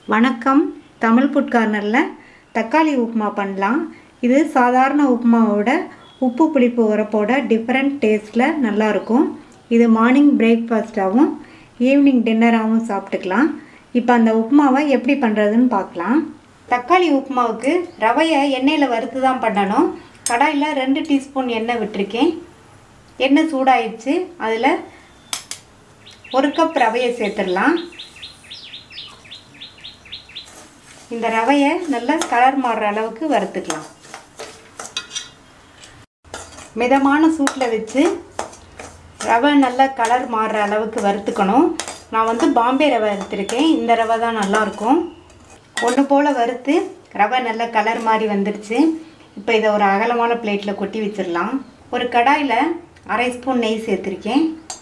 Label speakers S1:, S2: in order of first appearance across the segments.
S1: வணக்கம் தமிழ் ஃபுட் கார்னரில் தக்காளி உப்புமா பண்ணலாம் இது சாதாரண உப்புமாவோட உப்பு புளிப்பு உரப்போட டிஃப்ரெண்ட் டேஸ்ட்டில் நல்லாயிருக்கும் இது மார்னிங் பிரேக்ஃபாஸ்ட்டாகவும் ஈவினிங் டின்னராகவும் சாப்பிட்டுக்கலாம் இப்போ அந்த உப்புமாவை எப்படி பண்ணுறதுன்னு பார்க்கலாம் தக்காளி உப்புமாவுக்கு ரவையை எண்ணெயில் வறுத்து தான் பண்ணணும் கடாயில் ரெண்டு டீஸ்பூன் எண்ணெய் விட்டிருக்கேன் எண்ணெய் சூடாயிடுச்சு அதில் ஒரு கப் ரவையை சேர்த்துடலாம் இந்த ரவையை நல்லா கலர் மாறுற அளவுக்கு வறுத்துக்கலாம் மிதமான சூட்டில் வச்சு ரவை நல்லா கலர் மாறுற அளவுக்கு வறுத்துக்கணும் நான் வந்து பாம்பே ரவை எடுத்திருக்கேன் இந்த ரவை தான் நல்லாயிருக்கும் ஒன்று போல் வறுத்து ரவை நல்லா கலர் மாதிரி வந்துடுச்சு இப்போ இதை ஒரு அகலமான பிளேட்டில் கொட்டி வச்சிடலாம் ஒரு கடாயில் அரை ஸ்பூன் நெய் சேர்த்துருக்கேன்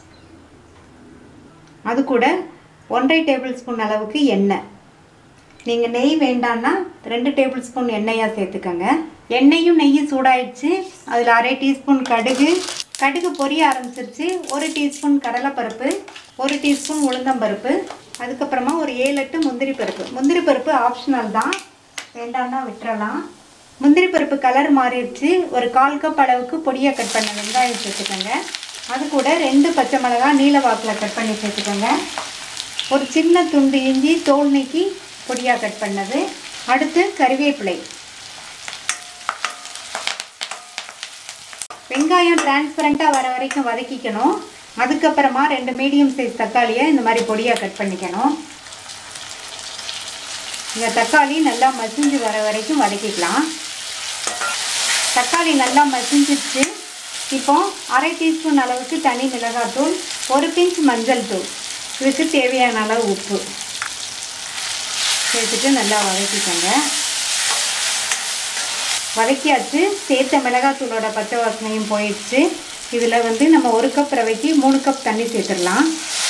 S1: அது கூட ஒன்றரை டேபிள் ஸ்பூன் அளவுக்கு எண்ணெய் நீங்கள் நெய் வேண்டான்னா ரெண்டு டேபிள் ஸ்பூன் எண்ணெயாக சேர்த்துக்கோங்க எண்ணெயும் நெய்யும் சூடாயிடுச்சு அதில் அரை டீஸ்பூன் கடுகு கடுகு பொரிய ஆரம்பிச்சிருச்சு ஒரு டீஸ்பூன் கடலைப்பருப்பு ஒரு டீஸ்பூன் உளுந்தம்பருப்பு அதுக்கப்புறமா ஒரு ஏழு எட்டு முந்திரி பருப்பு முந்திரி பருப்பு ஆப்ஷனல் தான் வேண்டாம்னா விட்டுறலாம் முந்திரி பருப்பு கலர் மாறிடுச்சு ஒரு கால் கப் அளவுக்கு பொடியாக கட் பண்ண வெங்காயம் சேர்த்துக்கோங்க அது கூட ரெண்டு பச்சை மிளகாய் நீல வாக்கில் கட் பண்ணி சேர்த்துக்கோங்க ஒரு சின்ன துண்டு இஞ்சி தோல் நீக்கி பொடியாக கட் பண்ணது அடுத்து கறிவேப்பிலை வெங்காயம் டிரான்ஸ்பரண்ட்டாக வர வரைக்கும் வதக்கிக்கணும் அதுக்கப்புறமா ரெண்டு மீடியம் சைஸ் தக்காளியை இந்த மாதிரி பொடியாக கட் பண்ணிக்கணும் இந்த தக்காளி நல்லா மசிஞ்சு வர வரைக்கும் வதக்கிக்கலாம் தக்காளி நல்லா மசிஞ்சிருச்சு இப்போ அரை டீஸ்பூன் அளவுக்கு தனி மிளகாத்தூள் ஒரு பிஞ்ச் மஞ்சள் தூள் இதுக்கு தேவையான அளவு உப்பு சேர்த்துட்டு நல்லா வதக்கிக்கோங்க வதக்கியாச்சு சேர்த்த மிளகாத்தூளோட பச்சை வாசனையும் போயிடுச்சு இதில் வந்து நம்ம ஒரு கப் ரவைக்கு மூணு கப் தண்ணி சேர்த்துடலாம்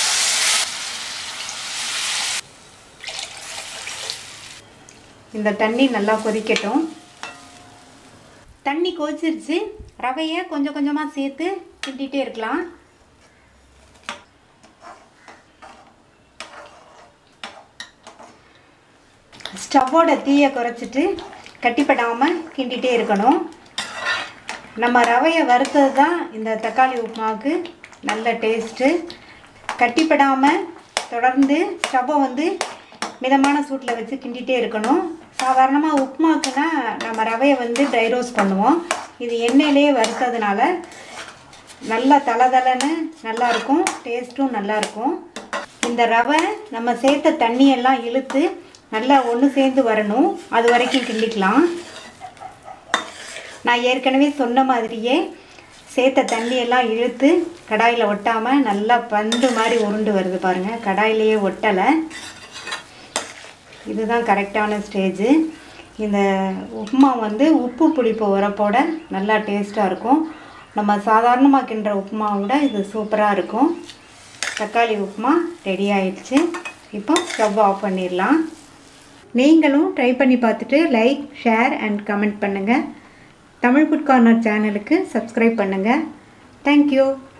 S1: இந்த தண்ணி நல்லா கொதிக்கட்டும் தண்ணி கொதிச்சிருச்சு ரவையை கொஞ்சம் கொஞ்சமாக சேர்த்து கிண்டிகிட்டே இருக்கலாம் ஸ்டவ்வோட தீயை குறைச்சிட்டு கட்டிப்படாமல் கிண்டிகிட்டே இருக்கணும் நம்ம ரவையை வறுத்தது தான் இந்த தக்காளி உப்புமாவுக்கு நல்ல டேஸ்ட்டு கட்டிப்படாமல் தொடர்ந்து ஸ்டவ்வை வந்து மிதமான சூட்டில் வச்சு கிண்டிகிட்டே இருக்கணும் சாதாரணமாக உப்புமாக்குன்னா நம்ம ரவையை வந்து ட்ரை ரோஸ்ட் பண்ணுவோம் இது எண்ணெயிலே வறுத்ததுனால நல்லா தளதளன்னு நல்லாயிருக்கும் டேஸ்ட்டும் நல்லாயிருக்கும் இந்த ரவை நம்ம சேர்த்த தண்ணியெல்லாம் இழுத்து நல்லா ஒன்று சேர்ந்து வரணும் அது வரைக்கும் கிண்டிக்கலாம் நான் ஏற்கனவே சொன்ன மாதிரியே சேர்த்த தண்ணியெல்லாம் இழுத்து கடாயில் ஒட்டாமல் நல்லா பந்து மாதிரி உருண்டு வருது பாருங்கள் கடாயிலேயே ஒட்டலை இதுதான் கரெக்டான ஸ்டேஜு இந்த உப்புமா வந்து உப்பு புளிப்பு உரப்போட நல்லா டேஸ்ட்டாக இருக்கும் நம்ம சாதாரணமாக கிண்டுற உப்புமாவை விட இது சூப்பராக இருக்கும் தக்காளி உப்புமா ரெடி ஆயிடுச்சு இப்போ ஸ்டவ் ஆஃப் பண்ணிடலாம் நீங்களும் ட்ரை பண்ணி பார்த்துட்டு லைக் ஷேர் அண்ட் கமெண்ட் பண்ணுங்கள் தமிழ் ஃபுட் கார்னர் சேனலுக்கு சப்ஸ்கிரைப் பண்ணுங்கள் தேங்க்யூ